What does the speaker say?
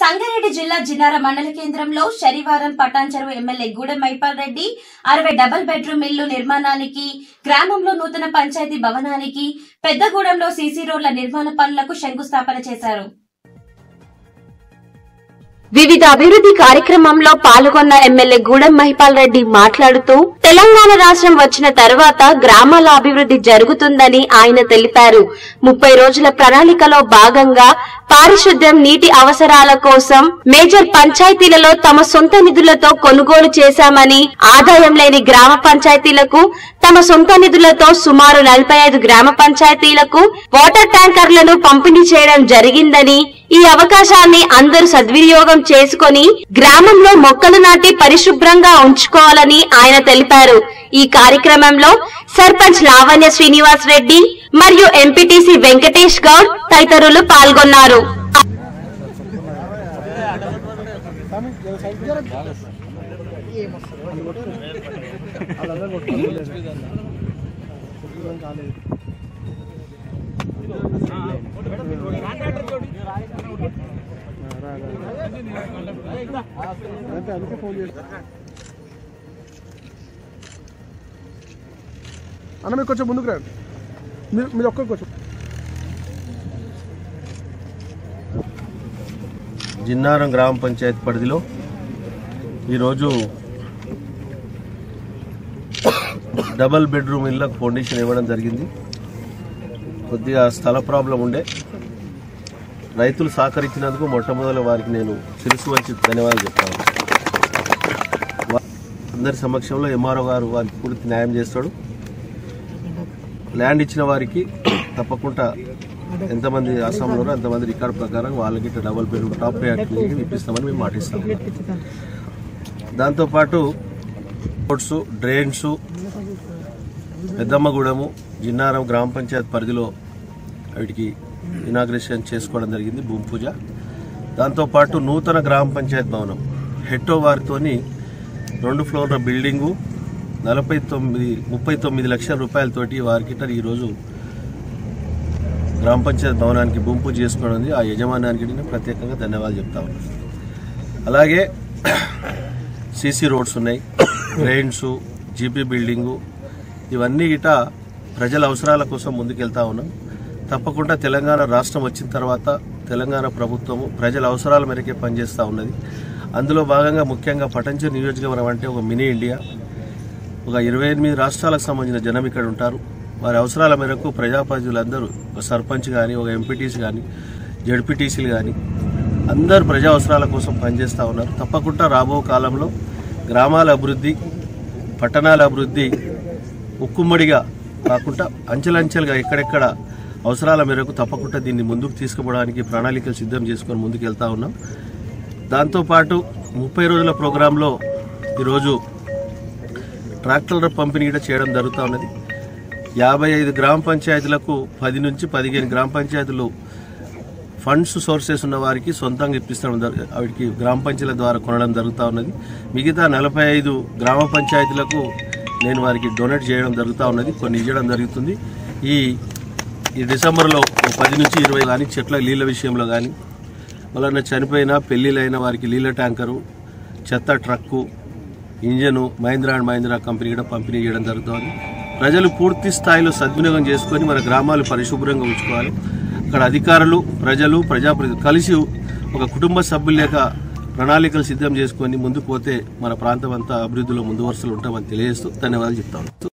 సంగారెడ్డి జిల్లా జిన్నార మండల కేంద్రంలో శనివారం పటాన్చెరువు ఎమ్మెల్యే గూడెం మైపాల్ రెడ్డి అరవై డబుల్ బెడ్రూమ్ ఇల్లు నిర్మాణానికి గ్రామంలో నూతన పంచాయతీ భవనానికి పెద్దగూడెంలో సీసీ రోడ్ల నిర్మాణ పనులకు శంకుస్థాపన చేశారు వివిధ అభివృద్ధి కార్యక్రమంలో పాల్గొన్న ఎమ్మెల్యే గూడెం మహిపాల్ రెడ్డి మాట్లాడుతూ తెలంగాణ రాష్ట్రం వచ్చిన తర్వాత గ్రామాల అభివృద్ధి జరుగుతుందని ఆయన తెలిపారు ముప్పై రోజుల ప్రణాళికలో భాగంగా పారిశుద్ధ్యం నీటి అవసరాల కోసం మేజర్ పంచాయతీలలో తమ సొంత నిధులతో కొనుగోలు చేశామని ఆదాయం లేని గ్రామ పంచాయతీలకు తమ సొంత నిధులతో సుమారు నలభై ఐదు గ్రామ పంచాయతీలకు వాటర్ ట్యాంకర్లను పంపిణీ చేయడం జరిగిందని ఈ అవకాశాన్ని అందరూ సద్వినియోగం చేసుకొని గ్రామంలో మొక్కలు నాటి పరిశుభ్రంగా ఉంచుకోవాలని ఆయన తెలిపారు ఈ కార్యక్రమంలో సర్పంచ్ లావణ్య శ్రీనివాస్ రెడ్డి మరియు ఎంపీటీసీ వెంకటేష్ గౌడ్ తదితరులు పాల్గొన్నారు అంటే అందుకే ఫోన్ చేస్తా అన్న మీరు కొంచెం ముందుకు రండి మీరు మీరు ఒక్కరు కొంచెం జిన్నారం గ్రామ పంచాయతీ పరిధిలో ఈరోజు డబల్ బెడ్రూమ్ ఇళ్ళకు ఫౌండేషన్ ఇవ్వడం జరిగింది కొద్దిగా స్థల ప్రాబ్లం ఉండే రైతులు సహకరించినందుకు మొట్టమొదటి వారికి నేను శిరసు వచ్చి ధన్యవాదాలు చెప్తాను వా- అందరి సమక్షంలో ఎంఆర్ఓ గారు వారికి పూర్తి న్యాయం చేస్తాడు ల్యాండ్ ఇచ్చిన వారికి తప్పకుండా ఎంతమంది అస్సాంలో అంతమంది రికార్డు ప్రకారం వాళ్ళకి ఇట్లా డబుల్ బెడ్రూమ్ టాప్ ప్రయారిటీ ఇప్పిస్తామని మేము మాటిస్తాం దాంతోపాటు రోడ్స్ డ్రైన్స్ పెద్దమ్మగూడెము జిన్నారం గ్రామ పంచాయత్ పరిధిలో వీటికి ఇనాగ్రేషన్ చేసుకోవడం జరిగింది భూమి పూజ దాంతోపాటు నూతన గ్రామ పంచాయత్ భవనం హెట్టో వారితోని రెండు ఫ్లోర్ల బిల్డింగు నలభై తొమ్మిది ముప్పై తొమ్మిది లక్షల రూపాయలతోటి వారికి ఇట్లా ఈరోజు గ్రామ పంచాయత్ భవనానికి భూమి పూజ చేసుకోవడం ఉంది. ఆ యజమానానికి నేను ప్రత్యేకంగా ధన్యవాదాలు చెప్తా ఉన్నాను అలాగే సీసీ రోడ్స్ ఉన్నాయి డ్రైన్స్ జీపీ బిల్డింగు ఇవన్నీ గిట ప్రజల అవసరాల కోసం ముందుకెళ్తా ఉన్నాం తప్పకుండా తెలంగాణ రాష్ట్రం వచ్చిన తర్వాత తెలంగాణ ప్రభుత్వము ప్రజల అవసరాల మేరకే పనిచేస్తూ ఉన్నది అందులో భాగంగా ముఖ్యంగా పటంచెరు నియోజకవర్గం అంటే ఒక మినీ ఇండియా ఒక ఇరవై ఎనిమిది రాష్ట్రాలకు సంబంధించిన జనం ఇక్కడ ఉంటారు వారి అవసరాల మేరకు ప్రజాప్రతినిధులందరూ ఒక సర్పంచ్ కానీ ఒక ఎంపీటీసీ కానీ జడ్పీటీసీలు కానీ అందరూ ప్రజా అవసరాల కోసం పనిచేస్తూ ఉన్నారు తప్పకుండా రాబో కాలంలో గ్రామాల అభివృద్ధి పట్టణాల అభివృద్ధి ఉక్కుమ్మడిగా కాకుండా అంచెలంచెలుగా ఎక్కడెక్కడ అవసరాల మేరకు తప్పకుండా దీన్ని ముందుకు తీసుకుపోవడానికి ప్రణాళికలు సిద్ధం చేసుకొని ముందుకు వెళ్తా ఉన్నాం దాంతోపాటు ముప్పై రోజుల ప్రోగ్రాంలో ఈరోజు ట్రాక్టర్ల పంపిణీ కూడా చేయడం జరుగుతూ ఉన్నది యాభై ఐదు గ్రామ పంచాయతీలకు పది నుంచి పదిహేను గ్రామ పంచాయతీలు ఫండ్స్ సోర్సెస్ ఉన్న వారికి సొంతంగా ఇప్పిస్తడం జరు- వాటికి గ్రామ పంచాయతీల ద్వారా కొనడం జరుగుతూ ఉన్నది మిగతా నలభై ఐదు గ్రామ పంచాయతీలకు నేను వారికి డొనేట్ చేయడం జరుగుతూ ఉన్నది కొన్ని ఇవ్వడం జరుగుతుంది ఈ ఈ డిసెంబర్లో ఓ పది నుంచి ఇరవై కానీ చెట్ల నీళ్ళ విషయంలో కానీ వాళ్ళన్న చనిపోయిన పెళ్లిలైన వారికి నీళ్ళ ట్యాంకరు చెత్త truck engine Mahindra and Mahindra company కూడా పంపిణీ చేయడం జరుగుతుంది ప్రజలు పూర్తి స్థాయిలో సద్వినియోగం చేసుకొని మన గ్రామాలు పరిశుభ్రంగా ఉంచుకోవాలి అక్కడ అధికారులు ప్రజలు ప్రజాప్రతినిధులు కలిసి ఒక కుటుంబ సభ్యులేక ప్రణాళికలు సిద్ధం చేసుకొని ముందుకు పోతే మన ప్రాంతం అంతా అభివృద్ధిలో ముందు వరుసలు ఉంటామని తెలియజేస్తూ ధన్యవాదాలు చెప్తాను